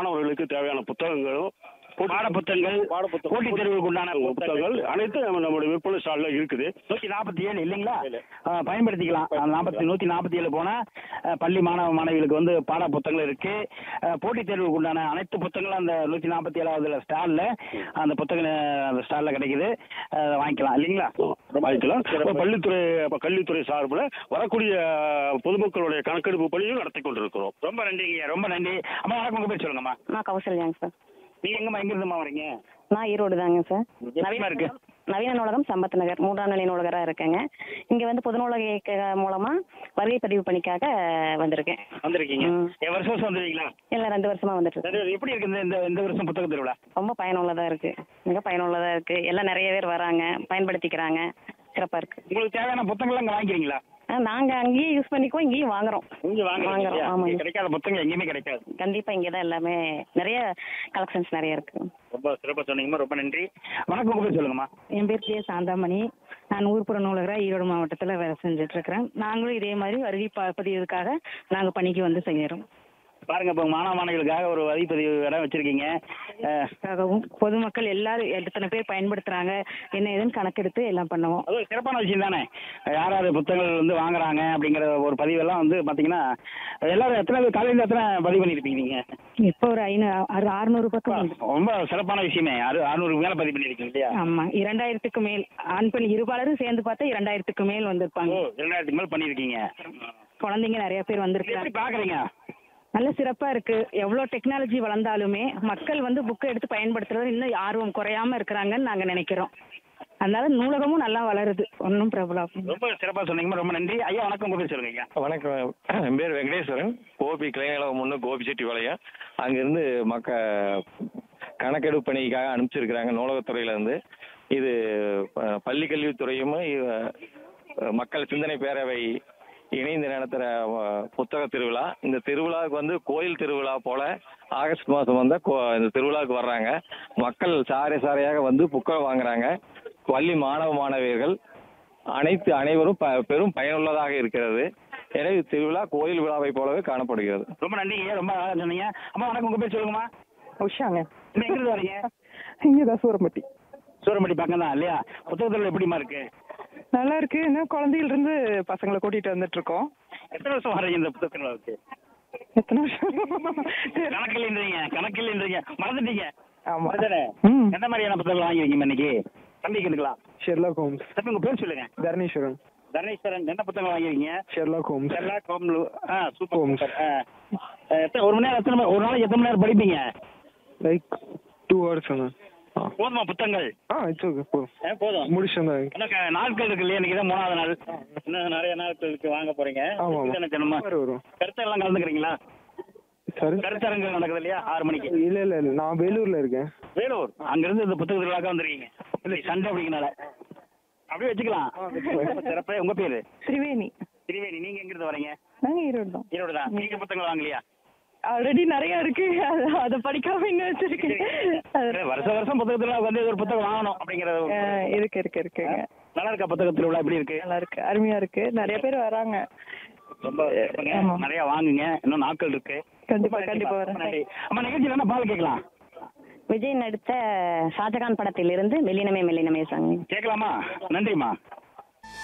மாணவர்களுக்கு தேவையான புத்தகங்களும் பாட புத்தகங்கள் பாடப்புத்தகம் போட்டித் தேர்வுக்கு உண்டான புத்தகங்கள் அனைத்தும் நம்ம- நம்மளுடைய விற்பனை ஸ்டால்ல இருக்குது நூத்தி நாற்பத்தி ஏழு இல்லைங்களா இல்ல. ஆ, பயன்படுத்திக்கலாம் நாற்பத்தி நூத்தி நாற்பத்தி ஏழு போனா ஆ, பள்ளி மாணவ மாணவிகளுக்கு வந்து பாட புத்தகங்கள் இருக்கு ஆ, போட்டித் தேர்வுக்கு உண்டான அனைத்து புத்தகங்களும் அந்த நூத்தி நாற்பத்தி ஏழாவது ஸ்டால்ல அந்த புத்தகம் அந்த ஸ்டால்ல கிடைக்குது ஆ, வாங்கிக்கலாம் இல்லைங்களா வாங்கிக்கலாம் இப்ப பள்ளித்துறை இப்ப கல்வித்துறை சார்பில் வரக்கூடிய பொதுமக்களுடைய கணக்கெடுப்பு பணியும் நடத்தி கொண்டிருக்கிறோம் ரொம்ப நன்றிங்க ரொம்ப நன்றி அம்மா வணக்கம் உங்க பேர் சொல்லுங்கம்மா நான் கௌசல்யாங்க சார் நீங்க எங்கம்மா எங்க இருந்துமா வரீங்க நான் ஈரோடு தாங்க சார் எப்படிம்மா இருக்கு? நவீன நூலகம் சம்பத் நகர் மூன்றாம் நிலை நூலகராக இருக்கேங்க இங்கே வந்து பொது நூலக இயக்க மூலமா வருகை பதிவு பணிக்காக வந்திருக்கேன் வந்திருக்கீங்க ம். என் வருஷம் வருஷம் வந்துருக்கீங்களா இல்லை ரெண்டு வருஷமா வந்துட்டு இருக்கேன். சரி, எப்படி இருக்கு இந்த இந்த- இந்த வருஷம் புத்தக திருவிழா ரொம்ப பயனுள்ளதா இருக்கு மிக பயனுள்ளதா இருக்கு எல்லாம் நிறைய பேர் வராங்க பயன்படுத்திக்கிறாங்க சிறப்பா இருக்கு உங்களுக்கு தேவையான புத்தகங்கள் அங்க வாங்கிக்கிறீங்களா ஆ, நாங்க அங்கேயே யூஸ் பண்ணிக்குவோம் இங்கேயும் வாங்குறோம் இங்க வாங்குறீங்க வாங்குறோம் இல்லையா? ஆமாங்க இங்க கிடைக்காத புத்தகங்கள் எங்கேயுமே கிடைக்காது கண்டிப்பா இங்கே தான் எல்லாமே நிறைய கலெக்ஷன்ஸ் நிறைய இருக்கு ரொம்ப சிறப்பா சொன்னீங்கம்மா ரொம்ப நன்றி வணக்கம் உங்க பேர் சொல்லுங்கம்மா என் பேர் ஜே சாந்தாமணி நான் ஊர்ப்புற நூலகராக ஈரோடு மாவட்டத்தில் வேலை செஞ்சுட்டு இருக்கிறேன் நாங்களும் இதே மாதிரி வருகை ப- பதிவுக்காக நாங்கள் பணிக்கு வந்து செய்கிறோம் பாருங்க இப்போ மாணவ மாணவிகளுக்காக ஒரு வரிப்பதிவு இடம் வச்சிருக்கீங்க அஹ், அதுக்காகவும் பொதுமக்கள் எல்லாரும் எத்தனை பேர் பயன்படுத்துறாங்க என்ன ஏதுன்னு கணக்கெடுத்து எல்லாம் பண்ணுவோம் அது ஒரு சிறப்பான விஷயம் தானே யார் யார் புத்தகங்கள் வந்து வாங்குறாங்க அப்படிங்கிற ஒரு பதிவெல்லாம் வந்து பாத்தீங்கன்னா எல்லாரும் எத்தனை பேர் காலையில் எத்தனை பதிவு பண்ணியிருப்பீங்க நீங்க இப்போ ஒரு ஐநூறு அறுநூறு பக்கம் வந்து ரொம்ப சிறப்பான விஷயமே அறு அறுநூறுக்கு மேல பதிவு பண்ணியிருக்கீங்க இல்லையா ஆமா இரண்டாயிரத்துக்கு மேல் ஆண் பெண் இருபாலரும் சேர்ந்து பார்த்தா இரண்டாயிரத்துக்கு மேல் ஓ வந்திருப்பாங்க இரண்டாயிரத்துக்கு மேல பண்ணியிருக்கீங்க குழந்தைங்க நிறைய பேர் இது வந்திருக்காங்க எப்படி பாக்குறீங்க நல்ல சிறப்பா இருக்கு எவ்வளவு டெக்னாலஜி வளர்ந்தாலுமே மக்கள் வந்து புக்கை எடுத்து பயன்படுத்துறது இன்னும் ஆர்வம் குறையாம இருக்கிறாங்கன்னு நாங்க நினைக்கிறோம் அதனால நூலகமும் நல்லா வளருது ஒன்றும் பிரபலம் ரொம்ப சிறப்பா சொன்னீங்கம்மா ரொம்ப நன்றி ஐயா வணக்கம் உங்க பேர் சொல்லுங்க ஐயா வணக்கம் என் பேர் வெங்கடேஸ்வரன் கோபி கிளைநிலகம் ஒன்று கோபிச்செட்டிபாளையம் அங்கேருந்து மக்க கணக்கெடுப்பு பணிக்காக அனுப்பிச்சிருக்கிறாங்க நூலகத்துறையிலேருந்து இது அஹ், பள்ளி கல்வித்துறையும் இ- அஹ், மக்கள் சிந்தனை பேரவை இணைந்து நடத்துகிற புத்தக திருவிழா இந்த திருவிழாவுக்கு வந்து கோயில் திருவிழா போல ஆகஸ்ட் மாதம் வந்தால் கோ இந்த திருவிழாவுக்கு வர்றாங்க மக்கள் சாறை சாறையாக வந்து புத்தகம் வாங்குறாங்க பள்ளி மாணவ மாணவியர்கள் அனைத்து அனைவரும் ப பெரும் பயனுள்ளதாக இருக்கிறது எனவே திருவிழா கோயில் விழாவை போலவே காணப்படுகிறது ரொம்ப நன்றிங்க ரொம்ப நல்லா சொன்னீங்க அம்மா வணக்கம் உங்க பேர் சொல்லுங்கம்மா உஷாங்க நீங்க எங்க இருந்து வரீங்க இங்கே தான் சூரம்பட்டி சூரமட்டி பக்கம் தான் இல்லையா புத்தகத்தில் எப்படிமா இருக்கு நல்லா இருக்கு இன்னும் குழந்தையில இருந்து பசங்களை கூட்டிட்டு வந்துட்டு இருக்கோம் எத்தனை வருஷம் வரீங்க இந்த புத்தகத்தில் எத்தனை வருஷம் கணக்கில்ன்றீங்க கணக்கில்ன்றீங்க மறந்துட்டீங்க ஆமா அப்படிதானே? ம். எந்த மாதிரியான புத்தகம் வாங்கிருக்கீங்க இன்னைக்கு தம்பிக்குங்களா ஷெர்லாக் ஹோம்ஸ் சரி உங்க பேர் சொல்லுங்க தர்ணீஸ்வரன் தர்ணேஸ்வரன் என்ன புத்தகம் வாங்கிருக்கீங்க ஷெர்லாக் ஹோம்ஸ் ஷெர்லாக் ஹோம்ஸ் ஆ சூப்பர் ஹோம்ஸ். சூப்பர் ஆ ஆ, எத்தனை ஒரு மணி நேரம் எத்தனை மணி- ஒரு நாளைக்கு எத்தனை மணி நேரம் படிப்பீங்க லைக் டூ ஹவர்ஸ் ஆ போதுமா புத்தகங்கள் ஆ இட்ஸ் ஓகே போ ஆ, போதும் முடிச்சேன் தான் இன்னும் க- நாட்கள் இருக்கு இல்லையா இன்னைக்கு தான் மூணாவது நாள் இன்னும் நிறைய நாட்களுக்கு வாங்க போறீங்க ஆமா, ஆமா. இதுதானே தினமும் வரும் கருத்தெல்லாம் கலந்துக்கிறீங்களா சாரி கருத்தரங்கு நடக்குது இல்லையா ஆறு மணிக்கு இல்ல இல்ல இல்ல நான் வேலூர்ல இருக்கேன் வேலூர் அங்கிருந்து இந்த புத்தக திருவிழாக்க வந்திருக்கீங்க இல்லை சண்டை அப்படிங்கனால அப்படியே வச்சுக்கலாம் ரொம்ப சிறப்பு உங்க பேரு திரிவேணி திரிவேணி நீங்க எங்க இருந்து வரீங்க நாங்க ஈரோடு தான் ஈரோடு தான் நீங்க புத்தகங்கள் வாங்கலையா ஆல்ரெடி நிறைய இருக்கு அது- அதை படிக்காம இன்னும் வச்சிருக்கேன் அது- இல்ல, வருஷம் வருஷம் புத்தக திருவிழா வந்து ஒரு புத்தகம் வாங்கணும் அப்படிங்கிற ஒரு- ஆ, இருக்கு இருக்கு இருக்குங்க நல்லா இருக்கா புத்தக திருவிழா எப்படி இருக்கு நல்லா இருக்கு அருமையா இருக்கு நிறைய பேர் வராங்க ரொம்ப சிறப்புங்க. ஆமா. நிறைய வாங்குங்க இன்னும் நாட்கள் இருக்கு கண்டிப்பா ரொம்ப கண்டிப்பா ரொம்ப வரேன் நன்றி அம்மா நிகழ்ச்சியில் என்ன பால் கேட்கலாம் விஜய் நடித்த ஷாஜகான் படத்திலிருந்து மெல்லினமே மெல்லினமே சாங் கேட்கலாமா நன்றிம்மா